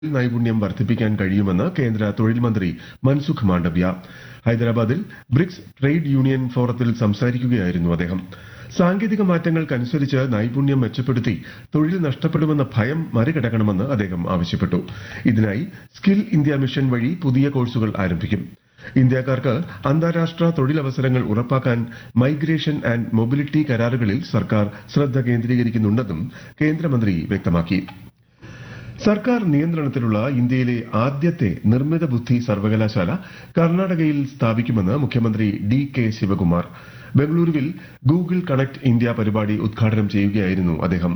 നൈപുണ്യം വർദ്ധിപ്പിക്കാൻ കഴിയുമെന്ന് കേന്ദ്ര തൊഴിൽ മന്ത്രി മൻസുഖ് മാണ്ഡവ്യ ഹൈദരാബാദിൽ ബ്രിക്സ് ട്രേഡ് യൂണിയൻ ഫോറത്തിൽ സംസാരിക്കുകയായിരുന്നു അദ്ദേഹം സാങ്കേതിക മാറ്റങ്ങൾക്കനുസരിച്ച് നൈപുണ്യം മെച്ചപ്പെടുത്തി തൊഴിൽ നഷ്ടപ്പെടുമെന്ന ഭയം മറികടക്കണമെന്ന് അദ്ദേഹം ആവശ്യപ്പെട്ടു ഇതിനായി സ്കിൽ ഇന്ത്യ മിഷൻ വഴി പുതിയ കോഴ്സുകൾ ആരംഭിക്കും ഇന്ത്യക്കാർക്ക് അന്താരാഷ്ട്ര തൊഴിലവസരങ്ങൾ ഉറപ്പാക്കാൻ മൈഗ്രേഷൻ ആൻഡ് മൊബിലിറ്റി കരാറുകളിൽ സർക്കാർ ശ്രദ്ധ കേന്ദ്രീകരിക്കുന്നുണ്ടെന്നും കേന്ദ്രമന്ത്രി വ്യക്തമാക്കി സർക്കാർ നിയന്ത്രണത്തിലുള്ള ഇന്ത്യയിലെ ആദ്യത്തെ നിർമ്മിത ബുദ്ധി സർവകലാശാല കർണാടകയിൽ സ്ഥാപിക്കുമെന്ന് മുഖ്യമന്ത്രി ഡി കെ ശിവകുമാർ ബംഗളൂരുവിൽ ഗൂഗിൾ കണക്ട് ഇന്ത്യ പരിപാടി ഉദ്ഘാടനം ചെയ്യുകയായിരുന്നു അദ്ദേഹം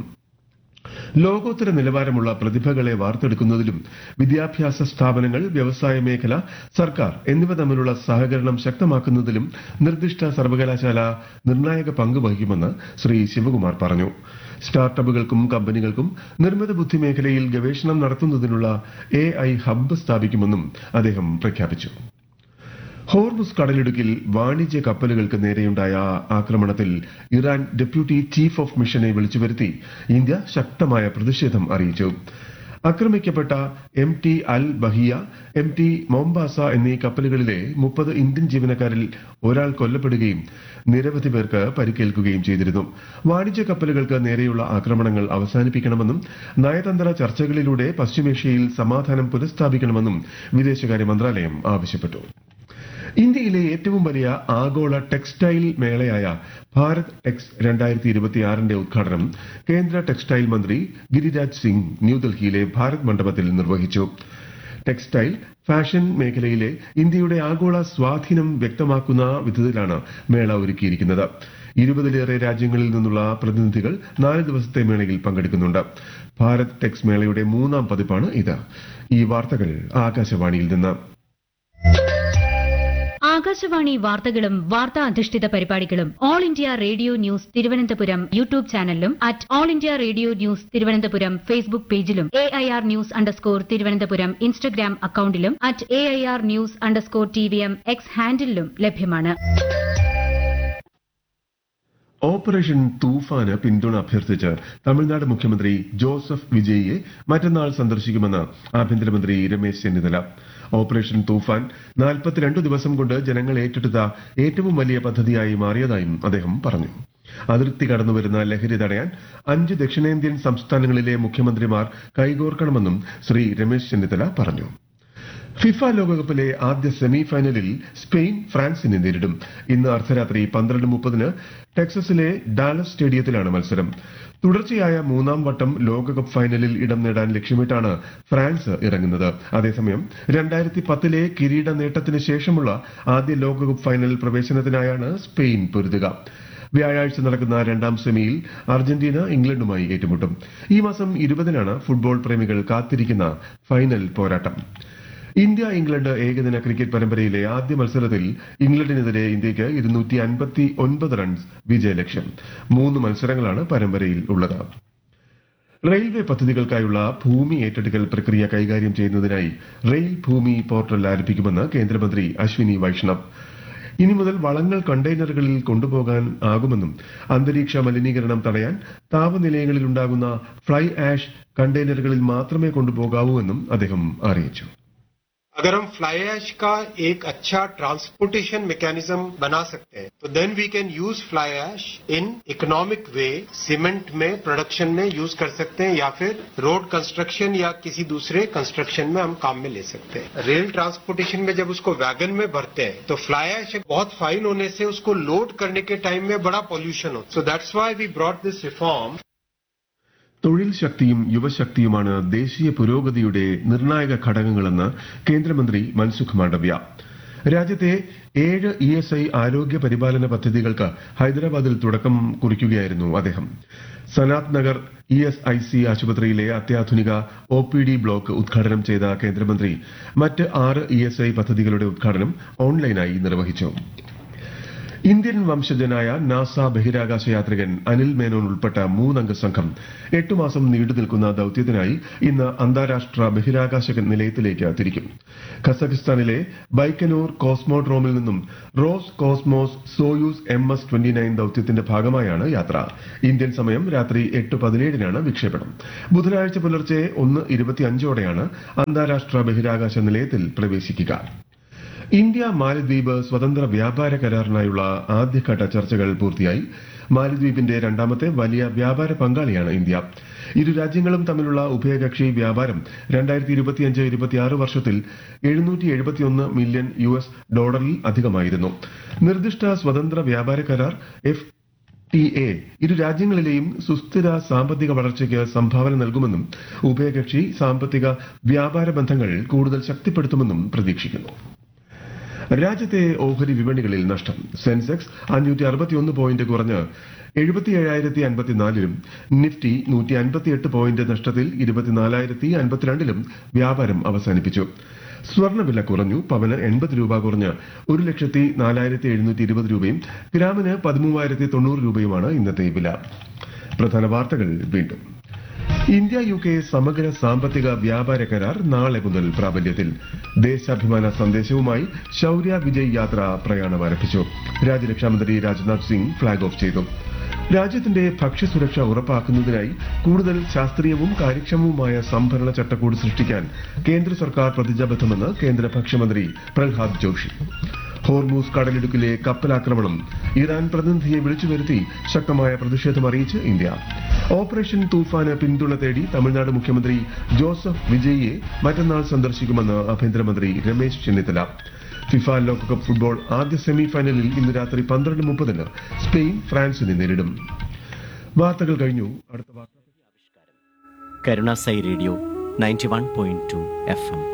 ലോകോത്തര നിലവാരമുള്ള പ്രതിഭകളെ വാർത്തെടുക്കുന്നതിലും വിദ്യാഭ്യാസ സ്ഥാപനങ്ങൾ വ്യവസായ മേഖല സർക്കാർ എന്നിവ തമ്മിലുള്ള സഹകരണം ശക്തമാക്കുന്നതിലും നിർദ്ദിഷ്ട സർവകലാശാല നിർണായക പങ്ക് വഹിക്കുമെന്ന് ശ്രീ ശിവകുമാർ പറഞ്ഞു സ്റ്റാർട്ടപ്പുകൾക്കും കമ്പനികൾക്കും നിർമ്മിത ബുദ്ധി മേഖലയിൽ ഗവേഷണം നടത്തുന്നതിനുള്ള എ ഐ ഹബ്ബ് സ്ഥാപിക്കുമെന്നും അദ്ദേഹം പ്രഖ്യാപിച്ചു ഹോർമുസ് കടലിടുക്കിൽ വാണിജ്യ കപ്പലുകൾക്ക് നേരെയുണ്ടായ ആക്രമണത്തിൽ ഇറാൻ ഡെപ്യൂട്ടി ചീഫ് ഓഫ് മിഷനെ വിളിച്ചുവരുത്തി ഇന്ത്യ ശക്തമായ പ്രതിഷേധം അറിയിച്ചു ആക്രമിക്കപ്പെട്ട M T Al Bahia M T Mombasa എന്നീ കപ്പലുകളിലെ മുപ്പത് ഇന്ത്യൻ ജീവനക്കാരിൽ ഒരാൾ കൊല്ലപ്പെടുകയും നിരവധി പേർക്ക് പരിക്കേൽക്കുകയും ചെയ്തിരുന്നു വാണിജ്യ കപ്പലുകൾക്ക് നേരെയുള്ള ആക്രമണങ്ങൾ അവസാനിപ്പിക്കണമെന്നും നയതന്ത്ര ചർച്ചകളിലൂടെ പശ്ചിമേഷ്യയിൽ സമാധാനം പുനഃസ്ഥാപിക്കണമെന്നും വിദേശകാര്യ മന്ത്രാലയം ആവശ്യപ്പെട്ടു ഇന്ത്യയിലെ ഏറ്റവും വലിയ ആഗോള ടെക്സ്റ്റൈൽ മേളയായ ഭാരത് ടെക്സ് രണ്ടായിരത്തി ഇരുപത്തിയാറിന്റെ ഉദ്ഘാടനം കേന്ദ്ര ടെക്സ്റ്റൈൽ മന്ത്രി ഗിരിരാജ് സിംഗ് ന്യൂഡൽഹിയിലെ ഭാരത് മണ്ഡപത്തിൽ നിർവഹിച്ചു ടെക്സ്റ്റൈൽ ഫാഷൻ മേഖലയിലെ ഇന്ത്യയുടെ ആഗോള സ്വാധീനം വ്യക്തമാക്കുന്ന വിധത്തിലാണ് മേള ഒരുക്കിയിരിക്കുന്നത് ഇരുപതിലേറെ രാജ്യങ്ങളിൽ നിന്നുള്ള പ്രതിനിധികൾ നാല് ദിവസത്തെ മേളയിൽ പങ്കെടുക്കുന്നുണ്ട് ഭാരത് ടെക്സ് മേളയുടെ മൂന്നാം പതിപ്പാണ് ഇത് ഈ വാർത്തകൾ ആകാശവാണിയിൽ നിന്ന് ആകാശവാണി വാർത്തകളും വാർത്താ അധിഷ്ഠിത പരിപാടികളും All India Radio news Thiruvananthapuram YouTube ചാനലിലും at All India Radio news Thiruvananthapuram Facebook പേജിലും A I R news underscore Thiruvananthapuram Instagram അക്കൌണ്ടിലും at A I R news underscore T V M X ഹാൻഡിലും ലഭ്യമാണ് ഓപ്പറേഷൻ തൂഫാന് പിന്തുണ അഭ്യർത്ഥിച്ച് തമിഴ്നാട് മുഖ്യമന്ത്രി ജോസഫ് വിജയിയെ മറ്റന്നാൾ സന്ദർശിക്കുമെന്ന് ആഭ്യന്തരമന്ത്രി രമേശ് ചെന്നിത്തല ഓപ്പറേഷൻ തൂഫാൻ നാൽപ്പത്തിരണ്ട് ദിവസം കൊണ്ട് ജനങ്ങൾ ഏറ്റെടുത്ത ഏറ്റവും വലിയ പദ്ധതിയായി മാറിയതായും അദ്ദേഹം പറഞ്ഞു അതിർത്തി കടന്നുവരുന്ന ലഹരി തടയാൻ അഞ്ച് ദക്ഷിണേന്ത്യൻ സംസ്ഥാനങ്ങളിലെ മുഖ്യമന്ത്രിമാർ കൈകോർക്കണമെന്നും ശ്രീ രമേശ് ചെന്നിത്തല പറഞ്ഞു ഫിഫ ലോകകപ്പിലെ ആദ്യ സെമി ഫൈനലിൽ സ്പെയിൻ ഫ്രാൻസിനെ നേരിടും ഇന്ന് അർദ്ധരാത്രി പന്ത്രണ്ട് മുപ്പതിന് ടെക്സസിലെ ഡാലസ് സ്റ്റേഡിയത്തിലാണ് മത്സരം തുടർച്ചയായ മൂന്നാം വട്ടം ലോകകപ്പ് ഫൈനലിൽ ഇടം നേടാൻ ലക്ഷ്യമിട്ടാണ് ഫ്രാൻസ് ഇറങ്ങുന്നത് അതേസമയം രണ്ടായിരത്തി പത്തിലെ കിരീട നേട്ടത്തിന് ശേഷമുള്ള ആദ്യ ലോകകപ്പ് ഫൈനൽ പ്രവേശനത്തിനായാണ് സ്പെയിൻ പൊരുതുക വ്യാഴാഴ്ച നടക്കുന്ന രണ്ടാം സെമിയിൽ അർജന്റീന ഇംഗ്ലണ്ടുമായി ഏറ്റുമുട്ടും ഈ മാസം ഇരുപതിനാണ് ഫുട്ബോൾ പ്രേമികൾ കാത്തിരിക്കുന്ന ഫൈനൽ പോരാട്ടം ഇന്ത്യ ഇംഗ്ലണ്ട് ഏകദിന ക്രിക്കറ്റ് പരമ്പരയിലെ ആദ്യ മത്സരത്തിൽ ഇംഗ്ലണ്ടിനെതിരെ ഇന്ത്യയ്ക്ക് ഇരുന്നൂറ്റി അൻപത്തി ഒൻപത് റൺസ് വിജയലക്ഷ്യം മൂന്ന് മത്സരങ്ങളാണ് പരമ്പരയിൽ ഉള്ളത് റെയിൽവേ പദ്ധതികൾക്കായുള്ള ഭൂമി ഏറ്റെടുക്കൽ പ്രക്രിയ കൈകാര്യം ചെയ്യുന്നതിനായി റെയിൽ ഭൂമി പോർട്ടൽ ആരംഭിക്കുമെന്ന് കേന്ദ്രമന്ത്രി അശ്വിനി വൈഷ്ണവ് ഇനി മുതൽ വളങ്ങൾ കണ്ടെയ്നറുകളിൽ കൊണ്ടുപോകാൻ ആകുമെന്നും അന്തരീക്ഷ മലിനീകരണം തടയാൻ താപനിലയങ്ങളിൽ ഉണ്ടാകുന്ന ഫ്ലൈ ആഷ് കണ്ടെയ്നറുകളിൽ മാത്രമേ കൊണ്ടുപോകാവൂ എന്നും അദ്ദേഹം അറിയിച്ചു अगर हम फ्लाई ऐश का एक अच्छा ट्रांसपोर्टेशन मैकेनिज्म बना सकते हैं तो then we can use fly ash in economic way cement में प्रोडक्शन में यूज कर सकते हैं या फिर रोड कंस्ट्रक्शन या किसी दूसरे कंस्ट्रक्शन में हम काम में ले सकते हैं रेल ट्रांसपोर्टेशन में जब उसको वैगन में भरते हैं तो फ्लाई ऐश बहुत फाइन होने से उसको लोड करने के टाइम में बड़ा पॉल्यूशन हो so that's why we brought this reform തൊഴിൽ ശക്തിയും യുവശക്തിയുമാണ് ദേശീയ പുരോഗതിയുടെ നിർണായക ഘടകങ്ങളെന്ന് കേന്ദ്രമന്ത്രി മൻസുഖ് മാണ്ഡവ്യ രാജ്യത്തെ ഏഴ് ഇ എസ് ഐ ആരോഗ്യ പരിപാലന പദ്ധതികൾക്ക് ഹൈദരാബാദിൽ തുടക്കം കുറിക്കുകയായിരുന്നു അദ്ദേഹം Sanath Nagar E S I C ആശുപത്രിയിലെ അത്യാധുനിക ഒ പി ഡി ബ്ലോക്ക് ഉദ്ഘാടനം ചെയ്ത കേന്ദ്രമന്ത്രി മറ്റ് ആറ് ഇ എസ് ഐ പദ്ധതികളുടെ ഉദ്ഘാടനം ഓൺലൈനായി നിർവഹിച്ചു ഇന്ത്യൻ വംശജനായ നാസ ബഹിരാകാശ യാത്രികൻ അനിൽ മേനോൻ ഉൾപ്പെട്ട മൂന്നംഗ സംഘം എട്ടു മാസം നീണ്ടു നിൽക്കുന്ന ദൌത്യത്തിനായി ഇന്ന് അന്താരാഷ്ട്ര ബഹിരാകാശ നിലയത്തിലേക്ക് തിരിക്കും ഖസക്കിസ്ഥാനിലെ ബൈക്കനൂർ കോസ്മോഡ്രോമിൽ നിന്നും Roscosmos Soyuz M S twenty nine ദൌത്യത്തിന്റെ ഭാഗമായാണ് യാത്ര ഇന്ത്യൻ സമയം രാത്രി എട്ട് പതിനേഴിനാണ് വിക്ഷേപണം ബുധനാഴ്ച പുലർച്ചെ ഒന്ന് ഇരുപത്തിയഞ്ചോടെയാണ് അന്താരാഷ്ട്ര ബഹിരാകാശ നിലയത്തിൽ പ്രവേശിക്കുക ഇന്ത്യ മാലദ്വീപ് സ്വതന്ത്ര വ്യാപാര കരാറിനായുള്ള ആദ്യഘട്ട ചർച്ചകൾ പൂർത്തിയായി മാലദ്വീപിന്റെ രണ്ടാമത്തെ വലിയ വ്യാപാര പങ്കാളിയാണ് ഇന്ത്യ ഇരു രാജ്യങ്ങളും തമ്മിലുള്ള ഉഭയകക്ഷി വ്യാപാരം രണ്ടായിരത്തി ഇരുപത്തിയഞ്ച് ഇരുപത്തിയാറ് വർഷത്തിൽ എഴുന്നൂറ്റി എഴുപത്തിയൊന്ന് മില്യൺ യു എസ് ഡോളറിൽ അധികമായിരുന്നു നിർദ്ദിഷ്ട സ്വതന്ത്ര വ്യാപാര കരാർ എഫ് ടി എ ഇരു രാജ്യങ്ങളിലെയും സുസ്ഥിര സാമ്പത്തിക വളർച്ചയ്ക്ക് സംഭാവന നൽകുമെന്നും ഉഭയകക്ഷി സാമ്പത്തിക വ്യാപാര ബന്ധങ്ങൾ കൂടുതൽ ശക്തിപ്പെടുത്തുമെന്നും പ്രതീക്ഷിക്കുന്നു രാജ്യത്തെ ഓഹരി വിപണികളിൽ നഷ്ടം സെൻസെക്സ് അഞ്ഞൂറ്റി അറുപത്തിയൊന്ന് പോയിന്റ് കുറഞ്ഞ് എഴുപത്തി ഏഴായിരത്തി അൻപത്തിനാലിലും നിഫ്റ്റി നൂറ്റി അൻപത്തിയെട്ട് പോയിന്റ് നഷ്ടത്തിൽ ഇരുപത്തിനാലായിരത്തി അൻപത്തിരണ്ടിലും വ്യാപാരം അവസാനിപ്പിച്ചു സ്വർണ്ണവില കുറഞ്ഞു പവന് എൺപത് രൂപ കുറഞ്ഞ് ഒരു ലക്ഷത്തി നാലായിരത്തി എഴുന്നൂറ്റി ഇരുപത് രൂപയും ഗ്രാമിന് പതിമൂവായിരത്തി തൊണ്ണൂറ് രൂപയുമാണ് ഇന്നത്തെ വില പ്രധാന വാർത്തകൾ വീണ്ടും ഇന്ത്യ യു കെ സമഗ്ര സാമ്പത്തിക വ്യാപാര കരാർ നാളെ മുതൽ പ്രാബല്യത്തിൽ ദേശാഭിമാന സന്ദേശവുമായി ശൌര്യ വിജയ് യാത്ര പ്രയാണം ആരംഭിച്ചു രാജ്യരക്ഷാമന്ത്രി രാജ്നാഥ് സിംഗ് ഫ്ളാഗ് ഓഫ് ചെയ്തു രാജ്യത്തിന്റെ ഭക്ഷ്യസുരക്ഷ ഉറപ്പാക്കുന്നതിനായി കൂടുതൽ ശാസ്ത്രീയവും കാര്യക്ഷമവുമായ സംഭരണ ചട്ടക്കൂട് സൃഷ്ടിക്കാൻ കേന്ദ്ര സർക്കാർ പ്രതിജ്ഞാബദ്ധമെന്ന് കേന്ദ്ര ഭക്ഷ്യമന്ത്രി പ്രഹ്ലാദ് ജോഷി ഹോർമൂസ് കടലിടുക്കിലെ കപ്പലാക്രമണം ഇറാൻ പ്രതിനിധിയെ വിളിച്ചു വരുത്തി ശക്തമായ പ്രതിഷേധം അറിയിച്ച് ഇന്ത്യ ഓപ്പറേഷൻ തൂഫാന് പിന്തുണ തേടി തമിഴ്നാട് മുഖ്യമന്ത്രി ജോസഫ് വിജയിയെ മറ്റന്നാൾ സന്ദർശിക്കുമെന്ന് ആഭ്യന്തരമന്ത്രി രമേശ് ചെന്നിത്തല ഫിഫ ലോകകപ്പ് ഫുട്ബോൾ ആദ്യ സെമി ഫൈനലിൽ ഇന്ന് രാത്രി പന്ത്രണ്ട് മുപ്പതിന് സ്പെയിൻ ഫ്രാൻസിനെ നേരിടും വാർത്തകൾ കഴിഞ്ഞു അടുത്ത വാർത്ത Karunasai radio ninety one point two F M